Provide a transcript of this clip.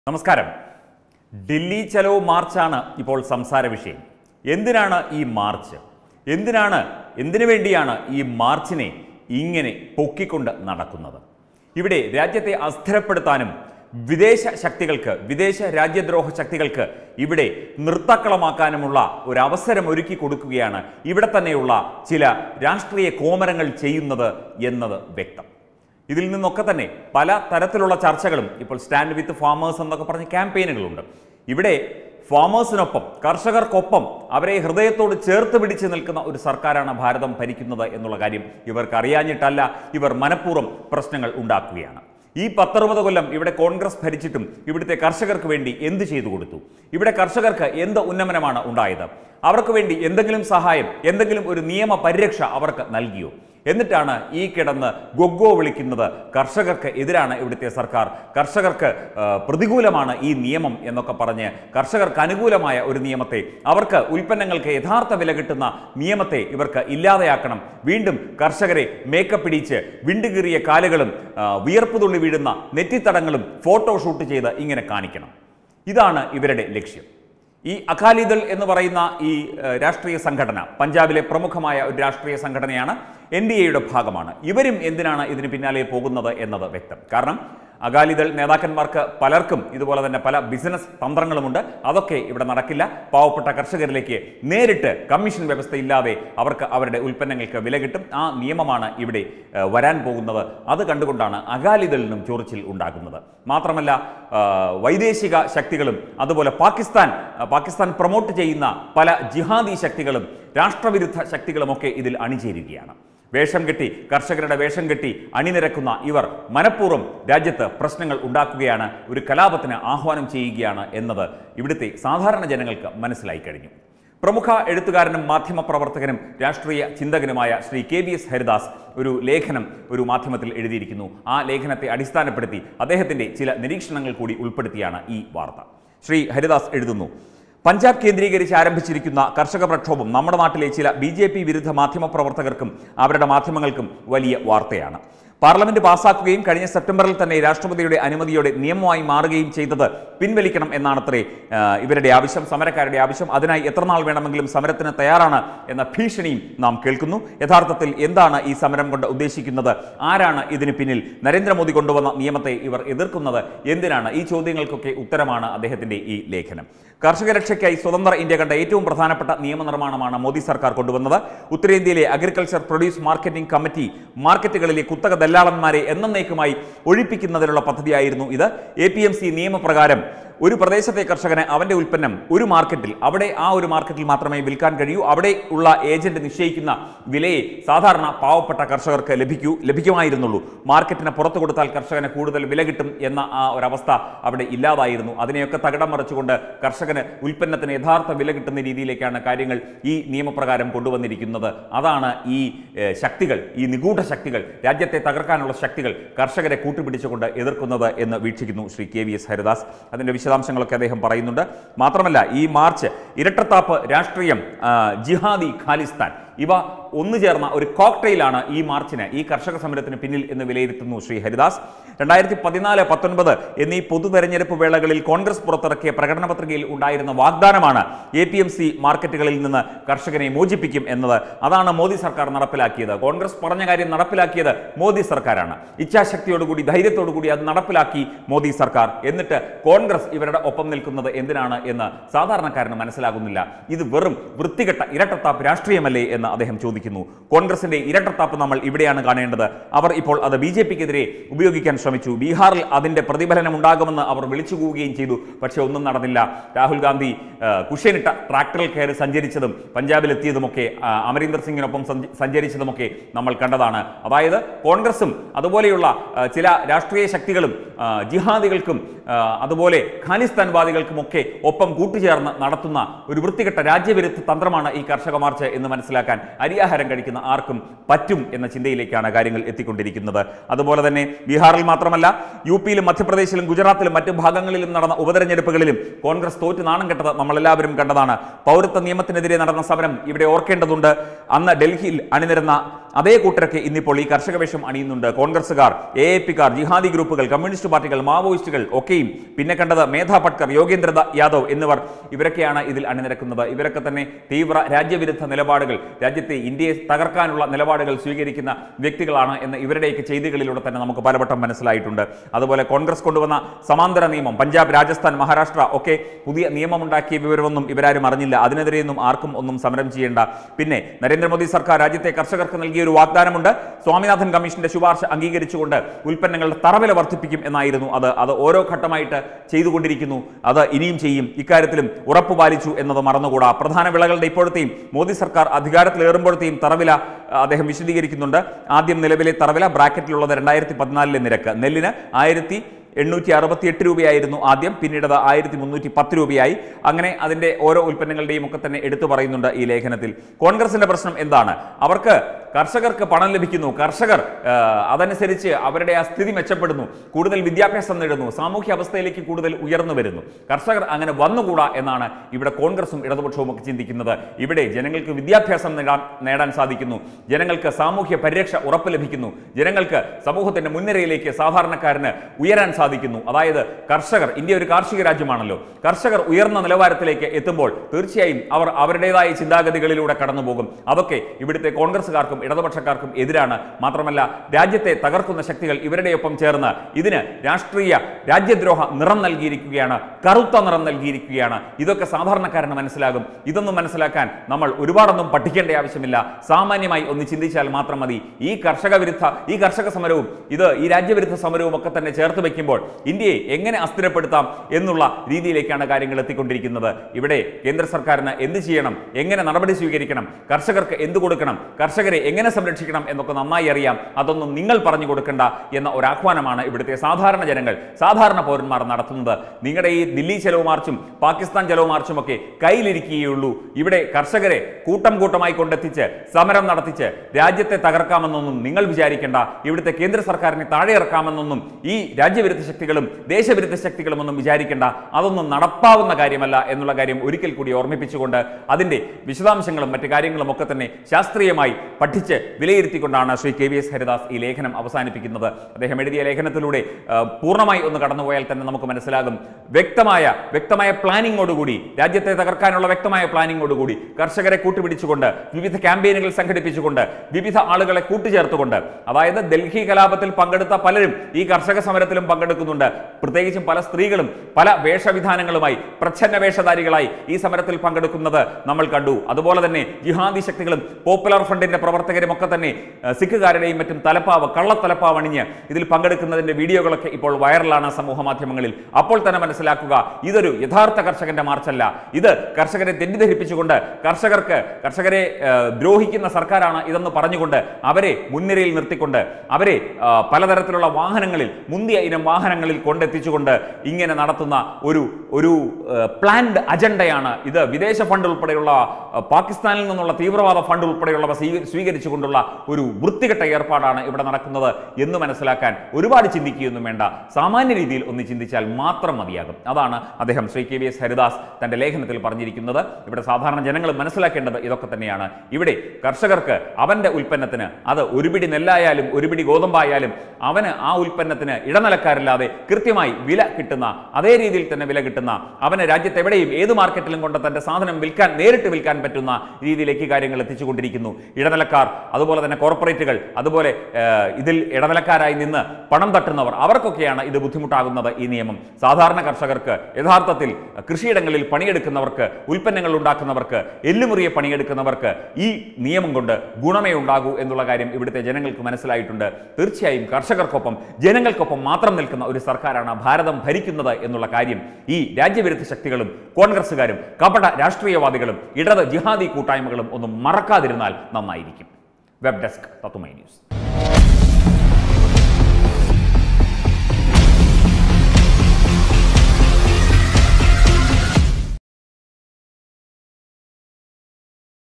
നമസ്കാരം ദില്ലി ചലോ മാർച്ചാണ് ഇപ്പോൾ സംസാര വിഷയം എന്തിനാണ് ഈ മാർച്ച് എന്തിനാണ് എന്തിനു വേണ്ടിയാണ് ഈ മാർച്ചിനെ ഇങ്ങനെ പൊക്കിക്കൊണ്ട് നടക്കുന്നത് ഇവിടെ രാജ്യത്തെ അസ്ഥിരപ്പെടുത്താനും വിദേശ ശക്തികൾക്ക് വിദേശ രാജ്യദ്രോഹ ശക്തികൾക്ക് ഇവിടെ നൃത്തക്കളമാക്കാനുമുള്ള ഒരു അവസരം ഒരുക്കി കൊടുക്കുകയാണ് ഇവിടെ തന്നെയുള്ള ചില രാഷ്ട്രീയ കോമരങ്ങൾ ചെയ്യുന്നത് എന്നത് വ്യക്തം ഇതിൽ നിന്നൊക്കെ തന്നെ പല തരത്തിലുള്ള ചർച്ചകളും ഇപ്പോൾ സ്റ്റാൻഡ് വിത്ത് ഫാമേഴ്സ് എന്നൊക്കെ പറഞ്ഞ ക്യാമ്പയിനുകളുണ്ട് ഇവിടെ ഫാമേഴ്സിനൊപ്പം കർഷകർക്കൊപ്പം അവരെ ഹൃദയത്തോട് ചേർത്ത് പിടിച്ച് നിൽക്കുന്ന ഒരു സർക്കാരാണ് ഭാരതം ഭരിക്കുന്നത് എന്നുള്ള കാര്യം ഇവർക്ക് അറിയാഞ്ഞിട്ടല്ല ഇവർ മനഃപൂർവ്വം പ്രശ്നങ്ങൾ ഉണ്ടാക്കുകയാണ് ഈ പത്തറുപത് കൊല്ലം ഇവിടെ കോൺഗ്രസ് ഭരിച്ചിട്ടും ഇവിടുത്തെ കർഷകർക്ക് വേണ്ടി എന്ത് ചെയ്തു കൊടുത്തു ഇവിടെ കർഷകർക്ക് എന്ത് ഉന്നമനമാണ് ഉണ്ടായത് അവർക്ക് വേണ്ടി എന്തെങ്കിലും സഹായം എന്തെങ്കിലും ഒരു നിയമ പരിരക്ഷ അവർക്ക് നൽകിയോ എന്നിട്ടാണ് ഈ കിടന്ന് ഗൊഗ്ഗോ വിളിക്കുന്നത് കർഷകർക്ക് എതിരാണ് ഇവിടുത്തെ സർക്കാർ കർഷകർക്ക് ആ, പ്രതികൂലമാണ് ഈ നിയമം എന്നൊക്കെ പറഞ്ഞ് കർഷകർക്ക് അനുകൂലമായ ഒരു നിയമത്തെ അവർക്ക് ഉൽപ്പന്നങ്ങൾക്ക് യഥാർത്ഥ വില കിട്ടുന്ന നിയമത്തെ ഇവർക്ക് ഇല്ലാതെയാക്കണം വീണ്ടും കർഷകരെ മേക്കപ്പ് ഇടിച്ച് വിണ്ടുകീറിയ കാലുകളും ആ, വിയർപ്പ് തുള്ളി വീഴുന്ന നെറ്റിത്തടങ്ങളും ഫോട്ടോ ഷൂട്ട് ചെയ്ത് ഇങ്ങനെ കാണിക്കണം ഇതാണ് ഇവരുടെ ലക്ഷ്യം ഈ അകാലിദൾ എന്ന് പറയുന്ന ഈ ഏഹ്, രാഷ്ട്രീയ സംഘടന പഞ്ചാബിലെ പ്രമുഖമായ ഒരു രാഷ്ട്രീയ സംഘടനയാണ് എൻ ഡി എയുടെ ഭാഗമാണ് ഇവരും എന്തിനാണ് ഇതിന് പിന്നാലെ പോകുന്നത് എന്നത് വ്യക്തം കാരണം അകാലിദൾ നേതാക്കന്മാർക്ക് പലർക്കും ഇതുപോലെ തന്നെ പല ബിസിനസ് തന്ത്രങ്ങളുമുണ്ട് അതൊക്കെ ഇവിടെ നടക്കില്ല പാവപ്പെട്ട കർഷകരിലേക്ക് നേരിട്ട് കമ്മീഷൻ വ്യവസ്ഥയില്ലാതെ അവർക്ക് അവരുടെ ഉൽപ്പന്നങ്ങൾക്ക് വില കിട്ടും ആ നിയമമാണ് ഇവിടെ ഏഹ്, വരാൻ പോകുന്നത് അത് കണ്ടുകൊണ്ടാണ് അകാലിദളിനും ചൊറിച്ചിൽ ഉണ്ടാകുന്നത് മാത്രമല്ല ആ, വൈദേശിക ശക്തികളും അതുപോലെ പാകിസ്ഥാൻ ആ, പാകിസ്ഥാൻ പ്രൊമോട്ട് ചെയ്യുന്ന പല ജിഹാദി ശക്തികളും രാഷ്ട്രവിരുദ്ധ ശക്തികളുമൊക്കെ ഇതിൽ അണിചേരുകയാണ് വേഷം കെട്ടി കർഷകരുടെ വേഷം കെട്ടി അണിനിരക്കുന്ന ഇവർ മനഃപൂർവ്വം രാജ്യത്ത് പ്രശ്നങ്ങൾ ഉണ്ടാക്കുകയാണ് ഒരു കലാപത്തിന് ആഹ്വാനം ചെയ്യുകയാണ് എന്നത് ഇവിടുത്തെ സാധാരണ ജനങ്ങൾക്ക് മനസ്സിലായി കഴിഞ്ഞു പ്രമുഖ എഴുത്തുകാരനും മാധ്യമപ്രവർത്തകനും രാഷ്ട്രീയ ചിന്തകനുമായ Shri K V S Haridas ഒരു ലേഖനം ഒരു മാധ്യമത്തിൽ എഴുതിയിരിക്കുന്നു ആ ലേഖനത്തെ അടിസ്ഥാനപ്പെടുത്തി അദ്ദേഹത്തിന്റെ ചില നിരീക്ഷണങ്ങൾ കൂടി ഉൾപ്പെടുത്തിയാണ് ഈ വാർത്ത ശ്രീ ഹരിദാസ് എഴുതുന്നു പഞ്ചാബ് കേന്ദ്രീകരിച്ച് ആരംഭിച്ചിരിക്കുന്ന കർഷക പ്രക്ഷോഭം നമ്മുടെ നാട്ടിലെ ചില ബി ജെ പി വിരുദ്ധ മാധ്യമപ്രവർത്തകർക്കും അവരുടെ മാധ്യമങ്ങൾക്കും വലിയ വാർത്തയാണ് പാർലമെന്റ് പാസാക്കുകയും കഴിഞ്ഞ സെപ്റ്റംബറിൽ തന്നെ രാഷ്ട്രപതിയുടെ അനുമതിയോടെ നിയമമായി മാറുകയും ചെയ്തത് പിൻവലിക്കണം എന്നാണത്രേ ആ, ഇവരുടെ ആവശ്യം സമരക്കാരുടെ ആവശ്യം അതിനായി എത്ര നാൾ വേണമെങ്കിലും സമരത്തിന് തയ്യാറാണ് എന്ന ഭീഷണിയും നാം കേൾക്കുന്നു യഥാർത്ഥത്തിൽ എന്താണ് ഈ സമരം കൊണ്ട് ഉദ്ദേശിക്കുന്നത് ആരാണ് ഇതിന് പിന്നിൽ നരേന്ദ്രമോദി കൊണ്ടുവന്ന നിയമത്തെ ഇവർ എതിർക്കുന്നത് എന്തിനാണ് ഈ ചോദ്യങ്ങൾക്കൊക്കെ ഉത്തരമാണ് അദ്ദേഹത്തിന്റെ ഈ ലേഖനം കർഷക രക്ഷയ്ക്കായി സ്വതന്ത്ര ഇന്ത്യ കണ്ട ഏറ്റവും പ്രധാനപ്പെട്ട നിയമനിർമ്മാണമാണ് മോദി സർക്കാർ കൊണ്ടുവന്നത് ഉത്തരേന്ത്യയിലെ അഗ്രികൾച്ചർ പ്രൊഡ്യൂസ് മാർക്കറ്റിംഗ് കമ്മിറ്റി മാർക്കറ്റുകളിലെ കുത്തക ദല്ലാളന്മാരെ എന്നേക്കുമായി ഒഴിപ്പിക്കുന്നതിനുള്ള പദ്ധതിയായിരുന്നു ഇത് എ പി എം സി നിയമപ്രകാരം ഒരു പ്രദേശത്തെ കർഷകന് അവന്റെ ഉൽപ്പന്നം ഒരു മാർക്കറ്റിൽ അവിടെ ആ ഒരു മാർക്കറ്റിൽ മാത്രമേ വിൽക്കാൻ കഴിയൂ അവിടെ ഉള്ള ഏജന്റ് നിശ്ചയിക്കുന്ന വിലയെ സാധാരണ പാവപ്പെട്ട കർഷകർക്ക് ലഭിക്കൂ ലഭിക്കുമായിരുന്നുള്ളൂ മാർക്കറ്റിന് പുറത്തു കൊടുത്താൽ കർഷകന് കൂടുതൽ വില കിട്ടും എന്ന ആ ഒരവസ്ഥ അവിടെ ഇല്ലാതായിരുന്നു അതിനെയൊക്കെ തകിടം മറിച്ചുകൊണ്ട് കർഷകന് ഉൽപ്പന്നത്തിന് യഥാർത്ഥ വില കിട്ടുന്ന രീതിയിലേക്കാണ് കാര്യങ്ങൾ ഈ നിയമപ്രകാരം കൊണ്ടുവന്നിരിക്കുന്നത് അതാണ് ഈ ഏഹ്, ശക്തികൾ ഈ നിഗൂഢ ശക്തികൾ രാജ്യത്തെ തകർക്കാനുള്ള ശക്തികൾ കർഷകരെ കൂട്ടുപിടിച്ചുകൊണ്ട് എതിർക്കുന്നത് എന്ന് വീക്ഷിക്കുന്നു Shri K V S Haridas അതിന്റെ വിശദാംശങ്ങളൊക്കെ അദ്ദേഹം പറയുന്നുണ്ട് മാത്രമല്ല ഈ മാർച്ച് ഇരട്ടത്താപ്പ് രാഷ്ട്രീയം ആ, ജിഹാദി ഖാലിസ്ഥാൻ ഇവ ഒന്നു ചേർന്ന ഒരു കോക്ടെയിലാണ് ഈ മാർച്ചിന് ഈ കർഷക സമരത്തിന് പിന്നിൽ എന്ന് വിലയിരുത്തുന്നു ശ്രീ ഹരിദാസ് രണ്ടായിരത്തി പതിനാല് പത്തൊൻപത് എന്നീ പൊതു തെരഞ്ഞെടുപ്പ് വേളകളിൽ കോൺഗ്രസ് പുറത്തിറക്കിയ പ്രകടന പത്രികയിൽ ഉണ്ടായിരുന്ന വാഗ്ദാനമാണ് എ പി എം സി മാർക്കറ്റുകളിൽ നിന്ന് കർഷകനെ മോചിപ്പിക്കും എന്നത് അതാണ് മോദി സർക്കാർ നടപ്പിലാക്കിയത് കോൺഗ്രസ് പറഞ്ഞ കാര്യം നടപ്പിലാക്കിയത് മോദി സർക്കാരാണ് ഇച്ഛാശക്തിയോടുകൂടി ധൈര്യത്തോടുകൂടി അത് നടപ്പിലാക്കി മോദി സർക്കാർ എന്നിട്ട് കോൺഗ്രസ് ഇവരുടെ ഒപ്പം നിൽക്കുന്നത് എന്തിനാണ് എന്ന് സാധാരണക്കാരന് മനസ്സിലാകുന്നില്ല ഇത് വെറും വൃത്തികെട്ട ഇരട്ടത്താപ്പ് രാഷ്ട്രീയമല്ലേ എന്ന് അദ്ദേഹം ചോദിക്കുന്നു കോൺഗ്രസിന്റെ ഇരട്ടത്താപ്പ് നമ്മൾ ഇവിടെയാണ് കാണേണ്ടത് അവർ ഇപ്പോൾ അത് ബി ജെ പിക്കെതിരെ ഉപയോഗിക്കാൻ ശ്രമിച്ചു ബീഹാറിൽ അതിന്റെ പ്രതിഫലനം ഉണ്ടാകുമെന്ന് അവർ വിളിച്ചു കൂവുകയും ചെയ്തു പക്ഷേ ഒന്നും നടന്നില്ല രാഹുൽ ഗാന്ധി ആ, കുഷ്യനിട്ട ട്രാക്ടറിൽ കയറി സഞ്ചരിച്ചതും പഞ്ചാബിലെത്തിയതുമൊക്കെ ആ, അമരീന്ദർ സിംഗിനൊപ്പം സഞ്ച- സഞ്ചരിച്ചതുമൊക്കെ നമ്മൾ കണ്ടതാണ് അതായത് കോൺഗ്രസും അതുപോലെയുള്ള ആ, ചില രാഷ്ട്രീയ ശക്തികളും ആ, ജിഹാദികൾക്കും ആ, അതുപോലെ ഖാലിസ്ഥാൻവാദികൾക്കുമൊക്കെ ഒപ്പം കൂട്ടുചേർന്ന് നടത്തുന്ന ഒരു വൃത്തികെട്ട രാജ്യവിരുദ്ധ തന്ത്രമാണ് ഈ കർഷക മാർച്ച് എന്ന് മനസ്സിലാക്കാൻ അരിയാഹാരം കഴിക്കുന്ന ആർക്കും പറ്റും എന്ന ചിന്തയിലേക്കാണ് കാര്യങ്ങൾ എത്തിക്കൊണ്ടിരിക്കുന്നത് അതുപോലെ തന്നെ ബീഹാറിൽ മാത്രമല്ല യു പിയിലും മധ്യപ്രദേശിലും ഗുജറാത്തിലും മറ്റു ഭാഗങ്ങളിലും നടന്ന ഉപതെരഞ്ഞെടുപ്പുകളിലും കോൺഗ്രസ് തോറ്റ് നാണം കെട്ടത് നമ്മളെല്ലാവരും കണ്ടതാണ് പൗരത്വ നിയമത്തിനെതിരെ നടന്ന സമരം ഇവിടെ ഓർക്കേണ്ടതുണ്ട് അന്ന് ഡൽഹിയിൽ അണിനിരുന്ന അതേ കൂട്ടരൊക്കെ ഇന്നിപ്പോൾ ഈ കർഷക വേഷം അണിയുന്നുണ്ട് കോൺഗ്രസുകാർ എ എ പിക്കാർ ജിഹാദി ഗ്രൂപ്പുകൾ കമ്മ്യൂണിസ്റ്റ് പാർട്ടികൾ മാവോയിസ്റ്റുകൾ ഒക്കെയും പിന്നെ കണ്ടത് മേധാ പട്കർ യോഗേന്ദ്ര ദ- യാദവ് എന്നിവർ ഇവരൊക്കെയാണ് ഇതിൽ അണിനിരക്കുന്നത് ഇവരൊക്കെ തന്നെ തീവ്ര രാജ്യവിരുദ്ധ നിലപാടുകൾ രാജ്യത്തെ ഇന്ത്യയെ തകർക്കാനുള്ള നിലപാടുകൾ സ്വീകരിക്കുന്ന വ്യക്തികളാണ് എന്ന് ഇവരുടെയൊക്കെ ചെയ്തികളിലൂടെ തന്നെ നമുക്ക് പലവട്ടം മനസ്സിലായിട്ടുണ്ട് അതുപോലെ കോൺഗ്രസ് കൊണ്ടുവന്ന സമാന്തര നിയമം പഞ്ചാബ് രാജസ്ഥാൻ മഹാരാഷ്ട്ര ഒക്കെ പുതിയ നിയമമുണ്ടാക്കിയ വിവരമൊന്നും ഇവരാരും അറിഞ്ഞില്ല അതിനെതിരെയൊന്നും ആർക്കും ഒന്നും സമരം ചെയ്യേണ്ട പിന്നെ നരേന്ദ്രമോദി സർക്കാർ രാജ്യത്തെ കർഷകർക്ക് നൽകിയ ഒരു വാഗ്ദാനമുണ്ട് സ്വാമിനാഥൻ കമ്മീഷന്റെ ശുപാർശ അംഗീകരിച്ചുകൊണ്ട് ഉൽപ്പന്നങ്ങളുടെ തറവില വർദ്ധിപ്പിക്കും എന്നായിരുന്നു അത് അത് ഓരോ ഘട്ടമായിട്ട് ചെയ്തുകൊണ്ടിരിക്കുന്നു അത് ഇനിയും ചെയ്യും ഇക്കാര്യത്തിലും ഉറപ്പ് പാലിച്ചു എന്നത് മറന്നുകൂടാ പ്രധാന വിളകളുടെ ഇപ്പോഴത്തെയും മോദി സർക്കാർ അധികാരത്തിലേറുമ്പോഴത്തെയും തറവില ആ, അദ്ദേഹം വിശദീകരിക്കുന്നുണ്ട് ആദ്യം നിലവിലെ തറവില ബ്രാക്കറ്റിലുള്ളത് രണ്ടായിരത്തി പതിനാലിലെ നിരക്ക് നെല്ലിന് ആയിരത്തി എണ്ണൂറ്റി അറുപത്തി എട്ട് രൂപയായിരുന്നു ആദ്യം പിന്നീട് അത് ആയിരത്തി മുന്നൂറ്റി പത്ത് രൂപയായി അങ്ങനെ അതിൻ്റെ ഓരോ ഉൽപ്പന്നങ്ങളുടെയും ഒക്കെ തന്നെ എടുത്തു പറയുന്നുണ്ട് ഈ ലേഖനത്തിൽ കോൺഗ്രസിന്റെ പ്രശ്നം എന്താണ് അവർക്ക് കർഷകർക്ക് പണം ലഭിക്കുന്നു കർഷകർ ആ, അതനുസരിച്ച് അവരുടെ ആ സ്ഥിതി മെച്ചപ്പെടുന്നു കൂടുതൽ വിദ്യാഭ്യാസം നേടുന്നു സാമൂഹ്യ അവസ്ഥയിലേക്ക് കൂടുതൽ ഉയർന്നു വരുന്നു കർഷകർ അങ്ങനെ വന്നുകൂടാ എന്നാണ് ഇവിടെ കോൺഗ്രസും ഇടതുപക്ഷവും ഒക്കെ ചിന്തിക്കുന്നത് ഇവിടെ ജനങ്ങൾക്ക് വിദ്യാഭ്യാസം നേടാൻ നേടാൻ സാധിക്കുന്നു ജനങ്ങൾക്ക് സാമൂഹ്യ പരിരക്ഷ ഉറപ്പ് ലഭിക്കുന്നു ജനങ്ങൾക്ക് സമൂഹത്തിന്റെ മുൻനിരയിലേക്ക് സാധാരണക്കാരന് ഉയരാൻ സാധിക്കുന്നു അതായത് കർഷകർ ഇന്ത്യ ഒരു കാർഷിക രാജ്യമാണല്ലോ കർഷകർ ഉയർന്ന നിലവാരത്തിലേക്ക് എത്തുമ്പോൾ തീർച്ചയായും അവർ അവരുടേതായ ചിന്താഗതികളിലൂടെ കടന്നു പോകും അതൊക്കെ ഇവിടുത്തെ കോൺഗ്രസ്സുകാർക്കും ഇടതുപക്ഷക്കാർക്കും എതിരാണ് മാത്രമല്ല രാജ്യത്തെ തകർക്കുന്ന ശക്തികൾ ഇവരുടെയൊപ്പം ചേർന്ന് ഇതിന് രാഷ്ട്രീയ രാജ്യദ്രോഹ നിറം നൽകിയിരിക്കുകയാണ് കറുത്ത നിറം നൽകിയിരിക്കുകയാണ് ഇതൊക്കെ സാധാരണക്കാരന് മനസ്സിലാകും ഇതൊന്നും മനസ്സിലാക്കാൻ നമ്മൾ ഒരുപാടൊന്നും പഠിക്കേണ്ട ആവശ്യമില്ല സാമാന്യമായി ഒന്ന് ചിന്തിച്ചാൽ മാത്രം മതി ഈ കർഷക വിരുദ്ധ ഈ കർഷക സമരവും ഇത് ഈ രാജ്യവിരുദ്ധ സമരവും ഒക്കെ തന്നെ ചേർത്ത് വെക്കുമ്പോൾ ഇന്ത്യയെ എങ്ങനെ അസ്ഥിരപ്പെടുത്താം എന്നുള്ള രീതിയിലേക്കാണ് കാര്യങ്ങൾ എത്തിക്കൊണ്ടിരിക്കുന്നത് ഇവിടെ കേന്ദ്ര സർക്കാരിന് എന്ത് ചെയ്യണം എങ്ങനെ നടപടി സ്വീകരിക്കണം കർഷകർക്ക് എന്ത് കൊടുക്കണം കർഷകരെ എങ്ങനെ സംരക്ഷിക്കണം എന്നൊക്കെ നന്നായി അറിയാം അതൊന്നും നിങ്ങൾ പറഞ്ഞു കൊടുക്കണ്ട എന്ന ഒരു ആഹ്വാനമാണ് ഇവിടുത്തെ സാധാരണ ജനങ്ങൾ സാധാരണ പൗരന്മാർ നടത്തുന്നത് നിങ്ങളുടെ ഈ ദില്ലി ചെലവ് മാർച്ചും പാകിസ്ഥാൻ ചെലവ് മാർച്ചും ഒക്കെ കയ്യിലിരിക്കുകയുള്ളൂ ഇവിടെ കർഷകരെ കൂട്ടം കൂട്ടമായി കൊണ്ടെത്തിച്ച് സമരം നടത്തിച്ച് രാജ്യത്തെ തകർക്കാമെന്നൊന്നും നിങ്ങൾ വിചാരിക്കേണ്ട ഇവിടുത്തെ കേന്ദ്ര സർക്കാരിനെ താഴെ ഇറക്കാമെന്നൊന്നും ഈ രാജ്യവിരുദ്ധ ശക്തികളും ദേശവിരുദ്ധ ശക്തികളും ഒന്നും വിചാരിക്കേണ്ട അതൊന്നും നടപ്പാവുന്ന കാര്യമല്ല എന്നുള്ള കാര്യം ഒരിക്കൽ കൂടി ഓർമ്മിപ്പിച്ചുകൊണ്ട് അതിന്റെ വിശദാംശങ്ങളും മറ്റു കാര്യങ്ങളും ഒക്കെ തന്നെ ശാസ്ത്രീയമായി പഠിച്ച് വിലയിരുത്തിക്കൊണ്ടാണ് Shri K V S Haridas ഈ ലേഖനം അവസാനിപ്പിക്കുന്നത് അദ്ദേഹം എഴുതിയ ലേഖനത്തിലൂടെ ആ, പൂർണ്ണമായി ഒന്ന് കടന്നുപോയാൽ തന്നെ നമുക്ക് മനസ്സിലാകും വ്യക്തമായ വ്യക്തമായ പ്ലാനിങ്ങോടുകൂടി രാജ്യത്തെ തകർക്കാനുള്ള വ്യക്തമായ പ്ലാനിങ്ങോടുകൂടി കർഷകരെ കൂട്ടുപിടിച്ചുകൊണ്ട് വിവിധ ക്യാമ്പയിനുകൾ സംഘടിപ്പിച്ചുകൊണ്ട് വിവിധ ആളുകളെ കൂട്ടുചേർത്തുകൊണ്ട് അതായത് ഡൽഹി കലാപത്തിൽ പങ്കെടുത്ത പലരും ഈ കർഷക സമരത്തിലും പങ്കെടുക്കുന്നുണ്ട് പ്രത്യേകിച്ചും പല സ്ത്രീകളും പല വേഷവിധാനങ്ങളുമായി പ്രച്ഛന്ന വേഷധാരികളായി ഈ സമരത്തിൽ പങ്കെടുക്കുന്നത് നമ്മൾ കണ്ടു അതുപോലെ തന്നെ ജിഹാദി ശക്തികളും പോപ്പുലർ ഫ്രണ്ടിന്റെ പ്രവർത്തകരും ഒക്കെ തന്നെ ഏഹ്, സിഖുകാരുടെയും മറ്റും തലപ്പാവ് കള്ളത്തലപ്പാവ് അണിഞ്ഞ് ഇതിൽ പങ്കെടുക്കുന്നതിന്റെ വീഡിയോകളൊക്കെ ഇപ്പോൾ വൈറലാണ് സമൂഹ മാധ്യമങ്ങളിൽ അപ്പോൾ തന്നെ മനസ്സിലാക്കുക ഇതൊരു യഥാർത്ഥ കർഷകന്റെ മാർച്ചല്ല ഇത് കർഷകരെ തെറ്റിദ്ധരിപ്പിച്ചുകൊണ്ട് കർഷകർക്ക് കർഷകരെ ഏഹ്, ദ്രോഹിക്കുന്ന സർക്കാരാണ് ഇതെന്ന് പറഞ്ഞുകൊണ്ട് അവരെ മുൻനിരയിൽ നിർത്തിക്കൊണ്ട് അവരെ ആ, പലതരത്തിലുള്ള വാഹനങ്ങളിൽ മുന്തിയ ഇനം വാഹനങ്ങളിൽ കൊണ്ടെത്തിച്ചുകൊണ്ട് ഇങ്ങനെ നടത്തുന്ന ഒരു ഒരു പ്ലാൻഡ് അജണ്ടയാണ് ഇത് വിദേശ ഫണ്ട് ഉൾപ്പെടെയുള്ള ആ, പാകിസ്ഥാനിൽ നിന്നുള്ള തീവ്രവാദ ഫണ്ട് ഉൾപ്പെടെയുള്ളവ സ്വീക- സ്വീകരിച്ചുകൊണ്ടുള്ള ഒരു വൃത്തികെട്ട ഏർപ്പാടാണ് ഇവിടെ നടക്കുന്നത് എന്ന് മനസ്സിലാക്കാൻ ഒരുപാട് ചിന്തിക്കുകയൊന്നും വേണ്ട സാമാന്യ രീതിയിൽ ഒന്ന് ചിന്തിച്ചാൽ മാത്രം മതിയാകും അതാണ് അദ്ദേഹം Shri K V S Haridas തന്റെ ലേഖനത്തിൽ പറഞ്ഞിരിക്കുന്നത് ഇവിടെ സാധാരണ ജനങ്ങൾ മനസ്സിലാക്കേണ്ടത് ഇതൊക്കെ തന്നെയാണ് ഇവിടെ കർഷകർക്ക് അവന്റെ ഉൽപ്പന്നത്തിന് അത് ഒരു പിടി നെല്ലായാലും ഒരു പിടി ഗോതമ്പായാലും അവന് ആ ഉൽപ്പന്നത്തിന് ഇടനിലക്കാരില്ലാതെ കൃത്യമായി വില കിട്ടുന്ന അതേ രീതിയിൽ തന്നെ വില കിട്ടുന്ന അവന് രാജ്യത്ത് എവിടെയും ഏത് മാർക്കറ്റിലും കൊണ്ട് തന്റെ സാധനം വിൽക്കാൻ നേരിട്ട് വിൽക്കാൻ പറ്റുന്ന രീതിയിലേക്ക് കാര്യങ്ങൾ എത്തിച്ചുകൊണ്ടിരിക്കുന്നു ഇടനിലക്കാർ അതുപോലെ തന്നെ കോർപ്പറേറ്റുകൾ അതുപോലെ ഏഹ്, ഇതിൽ ഇടനിലക്കാരായി നിന്ന് പണം തട്ടുന്നവർ അവർക്കൊക്കെയാണ് ഇത് ബുദ്ധിമുട്ടാകുന്നത് ഈ നിയമം സാധാരണ കർഷകർക്ക് യഥാർത്ഥത്തിൽ കൃഷിയിടങ്ങളിൽ പണിയെടുക്കുന്നവർക്ക് ഉൽപ്പന്നങ്ങൾ ഉണ്ടാക്കുന്നവർക്ക് എല്ലുമുറിയെ പണിയെടുക്കുന്നവർക്ക് ഈ നിയമം കൊണ്ട് ഗുണമേ ഉണ്ടാകൂ എന്നുള്ള കാര്യം ഇവിടുത്തെ ജനങ്ങൾക്ക് മനസ്സിലായിട്ടുണ്ട് തീർച്ചയായും കർഷകർക്കൊപ്പം ജനങ്ങൾക്കൊപ്പം മാത്രം നിൽക്കുന്ന ഒരു സർക്കാരാണ് ഭാരതം ഭരിക്കുന്നത് എന്നുള്ള കാര്യം ഈ രാജ്യവിരുദ്ധ ശക്തികളും കോൺഗ്രസ്സുകാരും കപട രാഷ്ട്രീയവാദികളും ഇടത് ജിഹാദി കൂട്ടായ്മകളും ഒന്നും മറക്കാതിരുന്നാൽ നന്നായിരിക്കും വെബ് ഡെസ്ക് തത്തുമൈ ന്യൂസ്